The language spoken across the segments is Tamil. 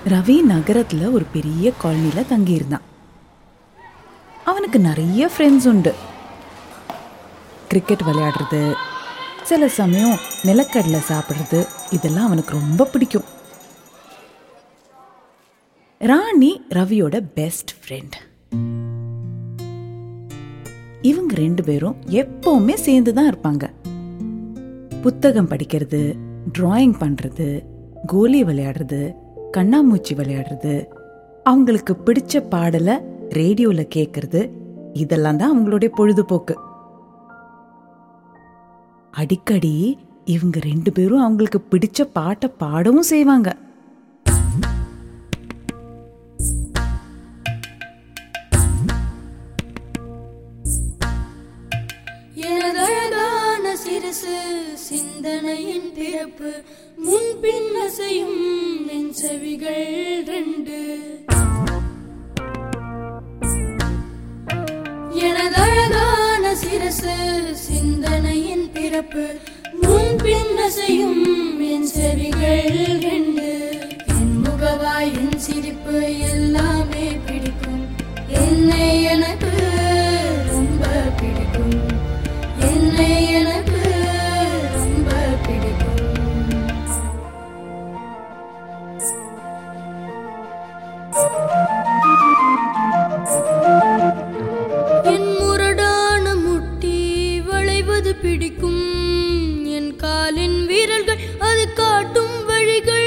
ரவி நகரத்துல ஒரு பெரிய காலனில தங்கியிருந்தான் அவனுக்கு நிறைய ஃப்ரெண்ட்ஸ் உண்டு கிரிக்கெட் விளையாடுறது சில சமயம் நிலக்கடலை சாப்பிட்றது இதெல்லாம் அவனுக்கு ரொம்ப பிடிக்கும் ராணி ரவியோட பெஸ்ட் ஃப்ரெண்ட் இவங்க ரெண்டு பேரும் எப்பவுமே சேர்ந்து தான் இருப்பாங்க புத்தகம் படிக்கிறது டிராயிங் பண்றது கோலி விளையாடுறது கண்ணாமூச்சி விளையாடுறது அவங்களுக்கு பிடிச்ச பாடலை ரேடியோல கேட்கறது இதெல்லாம் தான் அவங்களுடைய பொழுதுபோக்கு அடிக்கடி இவங்க ரெண்டு பேரும் அவங்களுக்கு பிடிச்ச பாட்டை பாடவும் செய்வாங்க எனதழகான சிறுசு சிந்தனையின் பிறப்பு முன்பின் அசையும் என் செவிகள் ரெண்டு எனதழகான சிறுசு சிந்தனையின் பிறப்பு முன்பின் அசையும் என் செவிகள் ரெண்டு என் முகவாய் என் சிரிப்பு எல்லாமே பிடிக்கும் என்னை எனக்கு ரொம்ப பிடிக்கும் என்னை எனக்கு ரொம்ப பிடிக்கும் என் முரடான முட்டி வளைவது பிடிக்கும் என் காலின் வீரல்கள் அது காட்டும் வழிகள்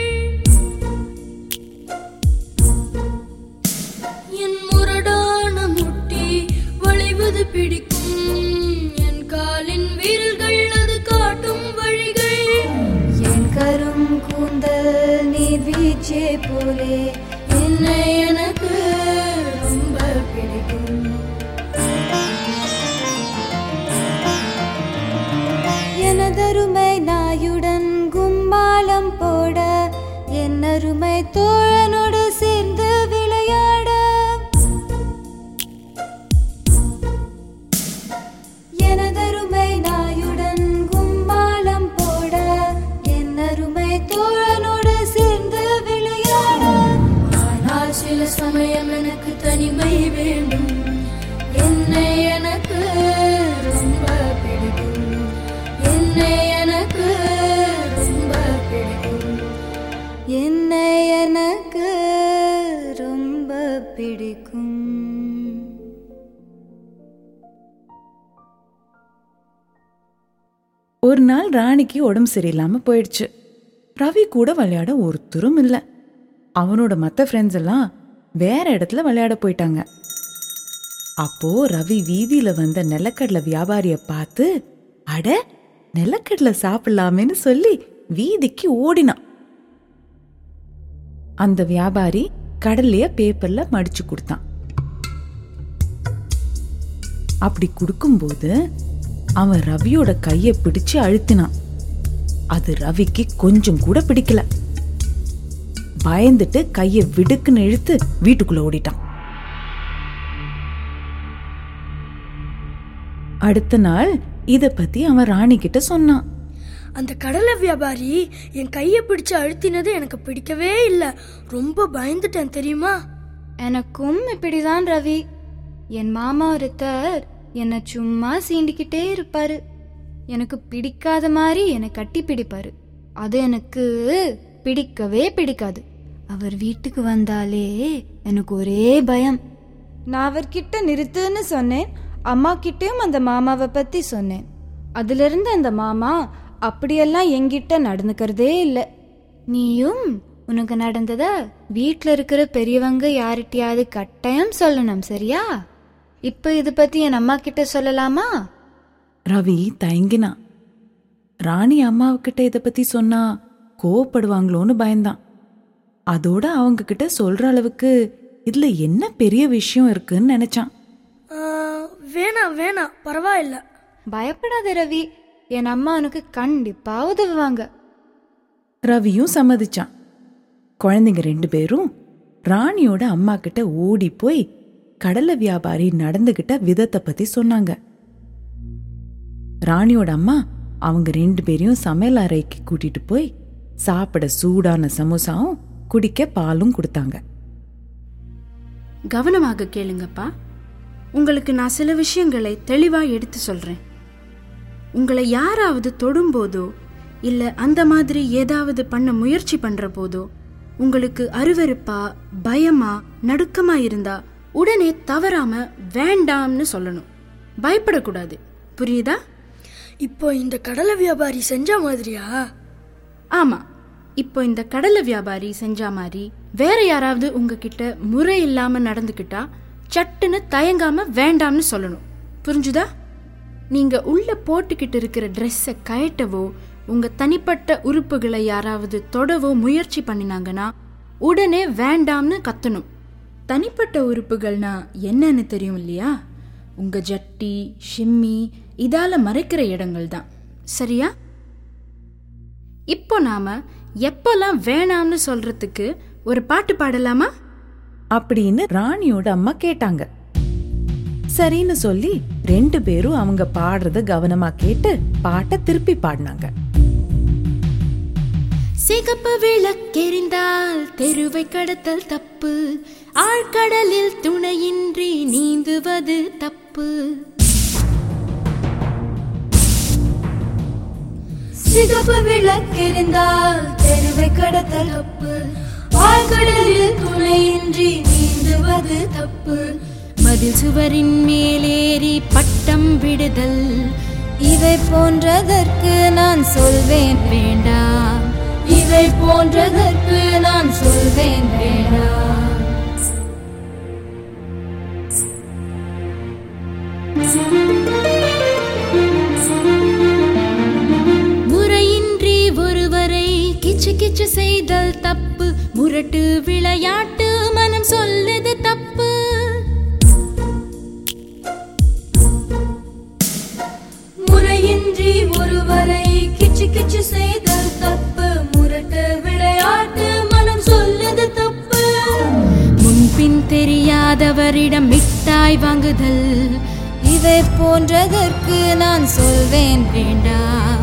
என் முரடான முட்டி வளைவது பிடிக்கும் என் காலின் வீரல்கள் அது காட்டும் வழிகள் என் கரும் கூந்தல் நீர்வீழ்ச்சே போலே என்னை எனக்கு ரொம்ப பிடிக்கும் எனதருமை நாயுடன் கும்மாளம் போட என்னருமை தோழனோடு சேர்ந்து விளையாட எனதருமை நாயுடன் கும்மாளம் போட என்னருமை தோழனோடு சேர்ந்து விளையாட ஆனால் சில சமயம் எனக்கு தனிமை வேண்டும் என்னை எனக்கு ரொம்ப பிடிக்கும் என்னை எனக்கு ரொம்ப பிடிக்கும் என்னை எனக்கு ரொம்ப பிடிக்கும் ஒரு நாள் ராணிக்கு உடம்பு சரியில்லாம போயிடுச்சு ரவி கூட விளையாட ஒருத்தரும் இல்லை அவனோட மற்ற ஃப்ரெண்ட்ஸ் எல்லாம் வேற இடத்துல விளையாட போயிட்டாங்க அப்போ ரவி வீதியில வந்த நிலக்கடலை வியாபாரிய பார்த்து அட நிலக்கடலை சாப்பிடலாமேன்னு சொல்லி வீதிக்கு ஓடினான் அந்த வியாபாரி கடலைய பேப்பர்ல மடிச்சு கொடுத்தான் அப்படி கொடுக்கும்போது அவன் ரவியோட கைய பிடிச்சு அழுத்தினான் அது ரவிக்கு கொஞ்சம் கூட பிடிக்கல பயந்துட்டு கைய விடுக்குன்னு இழுத்து வீட்டுக்குள்ள ஓடிட்டான் அடுத்த நாள் இத பத்தி அவன் ராணி கிட்ட சொன்னான் அந்த கடலை வியாபாரி என் கையை பிடிச்சு அழுத்தினது எனக்கு பிடிக்கவே இல்லை ரொம்ப பயந்துட்டேன் தெரியுமா எனக்கும் இப்படிதான் ரவி என் மாமா ஒருத்தர் என்னை சும்மா சீண்டிக்கிட்டே இருப்பாரு எனக்கு பிடிக்காத மாதிரி என்னை கட்டி பிடிப்பாரு அது எனக்கு பிடிக்கவே பிடிக்காது அவர் வீட்டுக்கு வந்தாலே எனக்கு ஒரே பயம் நான் அவர்கிட்ட நிறுத்துன்னு சொன்னேன் அம்மா கிட்டயும் அந்த மாமாவை பத்தி சொன்னேன் அதிலிருந்து அந்த மாமா அப்படியெல்லாம் என்கிட்ட நடந்துக்கிறதே இல்லை நீயும் உனக்கு நடந்தத வீட்ல இருக்கிற பெரியவங்க யார்கிட்டயாவது கட்டாயம் சொல்லணும் சரியா இப்ப இது பத்தி என் அம்மா கிட்ட சொல்லலாமா ரவி தயங்கினான் ராணி அம்மாவுக்கிட்ட இத பத்தி சொன்னா கோவப்படுவாங்களோன்னு பயந்தான் அதோட அவங்க கிட்ட சொல்ற அளவுக்கு இதுல என்ன பெரிய விஷயம் இருக்குன்னு நினைச்சான் வேணாம் வேணாம் பரவாயில்ல பயப்படாத ரவி என் அம்மா உனக்கு கண்டிப்பா உதவுவாங்க ரவியும் சம்மதிச்சான் குழந்தைங்க ரெண்டு பேரும் ராணியோட அம்மா கிட்ட ஓடி போய் கடலை வியாபாரி நடந்துகிட்ட விதத்தை பத்தி சொன்னாங்க ராணியோட அம்மா அவங்க ரெண்டு பேரையும் சமையல் அறைக்கு கூட்டிட்டு போய் சாப்பிட சூடான சமோசாவும் குடிக்க பாலும் கொடுத்தாங்க கவனமாக கேளுங்கப்பா உங்களுக்கு நான் சில விஷயங்களை தெளிவா எடுத்து சொல்றேன் உங்களை யாராவது தொடும்போதோ இல்ல அந்த மாதிரி ஏதாவது பண்ண முயற்சி பண்ற போதோ உங்களுக்கு அருவருப்பா பயமா நடுக்கமா இருந்தா உடனே தவறாம வேண்டாம்னு சொல்லணும் பயப்படக்கூடாது புரியுதா இப்போ இந்த கடலை வியாபாரி செஞ்ச மாதிரியா ஆமா இப்போ இந்த கடலை வியாபாரி செஞ்ச மாதிரி வேற யாராவது உங்ககிட்ட முறை இல்லாம நடந்துக்கிட்டா சட்டுன்னு தயங்காம வேண்டாம்னு சொல்லணும் புரிஞ்சுதா நீங்க உள்ள போட்டுக்கிட்டு இருக்கிற ட்ரெஸ்ஸை கயட்டவோ உங்க தனிப்பட்ட உறுப்புகளை யாராவது தொடவோ முயற்சி பண்ணினாங்கன்னா உடனே வேண்டாம்னு கத்தணும் தனிப்பட்ட உறுப்புகள்னா என்னன்னு தெரியும் இல்லையா உங்க ஜட்டி ஷிம்மி இதால மறைக்கிற இடங்கள் தான் சரியா இப்போ நாம எப்பெல்லாம் வேணாம்னு சொல்றதுக்கு ஒரு பாட்டு பாடலாமா அப்படின்னு ராணியோட அம்மா கேட்டாங்க சரின்னு சொல்லி ரெண்டு பேரும் அவங்க பாடுறத கவனமா கேட்டு பாட்டை திருப்பி பாடினாங்க சிகப்பு விளக்கெறிந்தால் தெருவை கடத்தல் தப்பு ஆழ்கடலில் துணையின்றி நீந்துவது தப்பு சிகப்பு விளக்கெறிந்தால் தெருவை கடத்தல் தப்பு ஆழ்கடலில் துணையின்றி நீந்துவது தப்பு மதில் சுவரின் மேலேறி பட்டம் விடுதல் இவை போன்றதற்கு நான் சொல்வேன் வேண்டாம் இவை போன்றதற்கு நான் சொல்வேன் வேண்டாம் முறையின்றி ஒருவரை கிச்சு கிச்சு செய்தல் தப்பு முரட்டு விளையாட்டு மனம் சொல்லுது தப்பு முறையின்றி ஒருவரை கிச்சு கிச்சு செய்தல் தப்பு முரட்டு விளையாட்டு மனம் சொல்லுது தப்பு முன்பின் தெரியாதவரிடம் மிட்டாய் வாங்குதல் இவை போன்றதற்கு நான் சொல்வேன் வேண்டாம்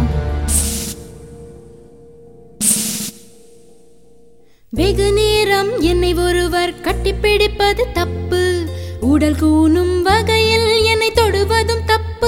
வெகு நேரம் என்னை ஒருவர் கட்டிப்பிடிப்பது தப்பு உடல் கூணும் வகையில் என்னை தொடுவதும் தப்பு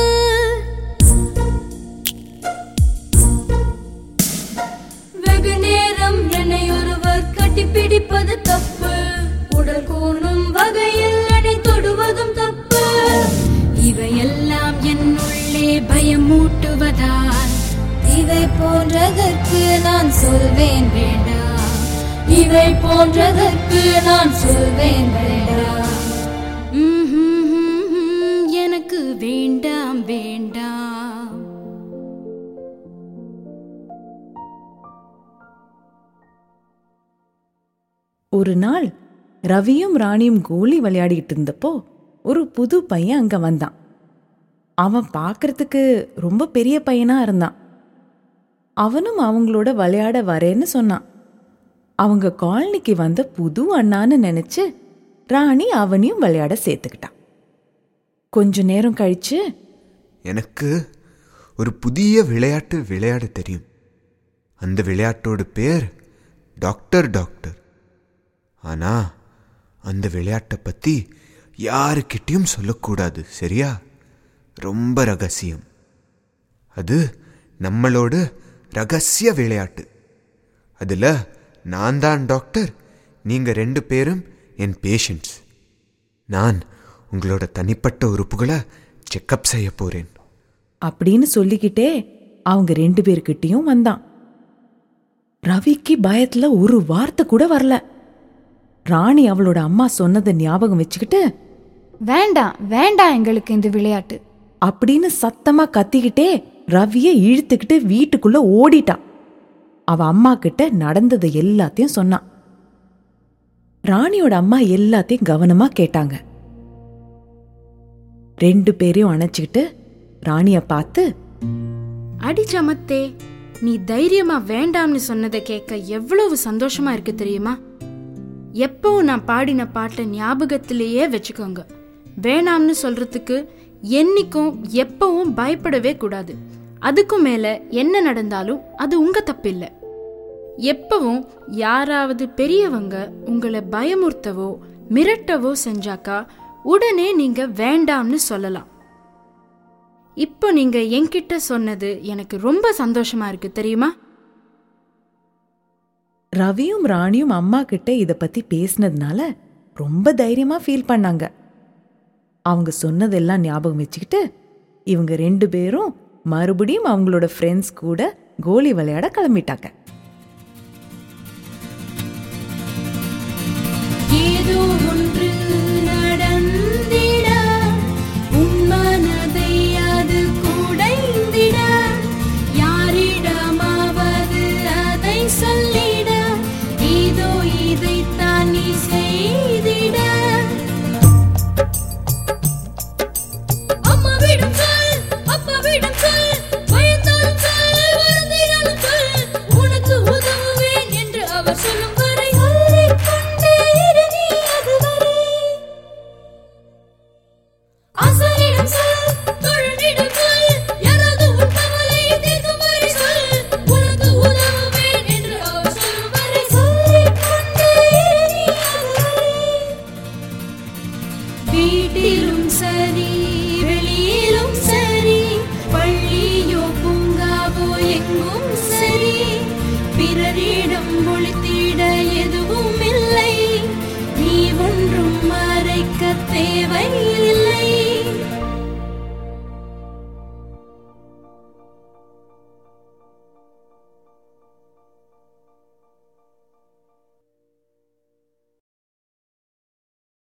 வெகு நேரம் என்னை ஒருவர் கட்டிப்பிடிப்பது தப்பு உடல் கூணும் வகையில் என்னை தொடுவதும் தப்பு இவையெல்லாம் என்னுள்ளே பயமூட்டுவதால் இவை போன்றதற்கு நான் சொல்வேன் வேண்டாம் இவை போன்றதற்கு நான் சொல்வேன் வேண்டாம் ம்ஹும்ஹும்ஹும், எனக்கு வேண்டாம் வேண்டாம் ஒரு நாள் ரவியும் ராணியும் கோலி விளையாடிட்டு இருந்தப்போ ஒரு புது பையன் அங்க வந்தான் அவன் பார்க்கறதுக்கு ரொம்ப பெரிய பையனா இருந்தான் அவனும் அவங்களோட விளையாட வரேன்னு சொன்னான் அவங்க காலனிக்கு வந்த புது அண்ணான்னு நினைச்சு ராணி அவனையும் விளையாட சேர்த்துக்கிட்டான் கொஞ்ச நேரம் கழிச்சு எனக்கு ஒரு புதிய விளையாட்டு விளையாட தெரியும் அந்த விளையாட்டோட பேர் டாக்டர் டாக்டர் ஆனா அந்த விளையாட்டை பத்தி யாருக்கிட்டையும் சொல்லக்கூடாது சரியா ரொம்ப ரகசியம் அது நம்மளோட ரகசிய விளையாட்டு அதில் நான் தான் டாக்டர் நீங்கள் ரெண்டு பேரும் என் பேஷண்ட்ஸ் நான் உங்களோட தனிப்பட்ட உறுப்புகளை செக்கப் செய்ய போகிறேன் அப்படின்னு சொல்லிக்கிட்டே அவங்க ரெண்டு பேர்கிட்டயும் வந்தான் ரவிக்கு பயத்துல ஒரு வார்த்தை கூட வரல ராணி அவளோட அம்மா சொன்னதை ஞாபகம் வச்சுக்கிட்டு வேண்டாம் வேண்டாம் எங்களுக்கு இந்த விளையாட்டு அப்படின்னு சத்தமா கத்திக்கிட்டே ரவிய இழுத்துக்கிட்டு வீட்டுக்குள்ள ஓடிட்டான் அவ அம்மா கிட்ட நடந்ததை எல்லாத்தையும் சொன்னான் ராணியோட அம்மா எல்லாத்தையும் கவனமா கேட்டாங்க ரெண்டு பேரையும் அணைச்சுக்கிட்டு ராணிய பார்த்து அடிச்சமத்தே நீ தைரியமா வேண்டாம்னு சொன்னதை கேட்க எவ்வளவு சந்தோஷமா இருக்கு தெரியுமா எப்பவும் நான் பாடின பாட்டை ஞாபகத்திலேயே வச்சுக்கோங்க வேணாம்னு சொல்றதுக்கு என்னைக்கும் எப்பவும் பயப்படவே கூடாது அதுக்கும் மேல என்ன நடந்தாலும் அது உங்க தப்பில்லை எப்பவும் யாராவது பெரியவங்க உங்களை பயமுறுத்தவோ மிரட்டவோ செஞ்சாக்கா உடனே நீங்க வேண்டாம்னு சொல்லலாம் இப்போ நீங்க என்கிட்ட சொன்னது எனக்கு ரொம்ப சந்தோஷமா இருக்கு தெரியுமா ரவியும் ராணியும் அம்மா கிட்ட இத பத்தி பேசினதுனால ரொம்ப தைரியமா ஃபீல் பண்ணாங்க அவங்க சொன்னதெல்லாம் ஞாபகம் வச்சுக்கிட்டு இவங்க ரெண்டு பேரும் மறுபடியும் அவங்களோட ஃப்ரெண்ட்ஸ் கூட கோலி விளையாட கிளம்பிட்டாங்க ஏதோ ஒன்று நடந்திட உன் மனதை அது குடைந்திட யாரிடமாவது அதை சொல்லிட இதோ இதைத்தான் நீ செய்திட அம்மாவிடம் சொல் அப்பாவிடம் சொல் பயந்தாலும் சொல் வருந்தினாலும் சொல் உனக்கு உதவுவேன் என்று அவர் சொல்லும் வரை சொல்லிக் கொண்டே இரு நீ அதுவரை ஆசாரியிடம் சொல் தோழனிடம் சொல் யாராவது உன் கவலையை தீர்க்கும் வரை சொல் உனக்கு உதவுவேன் என்று அவர் சொல்லும் வரை சொல்லிக் கொண்டே இரு நீ அதுவரை வீட்டிலும் சரி வெளியிலும் சரி பள்ளியோ பூங்காவோ எங்கும் சரி பிறரிடம் ஒளித்திட எதுவும் இல்லை நீ ஒன்றும் மறைக்க தேவை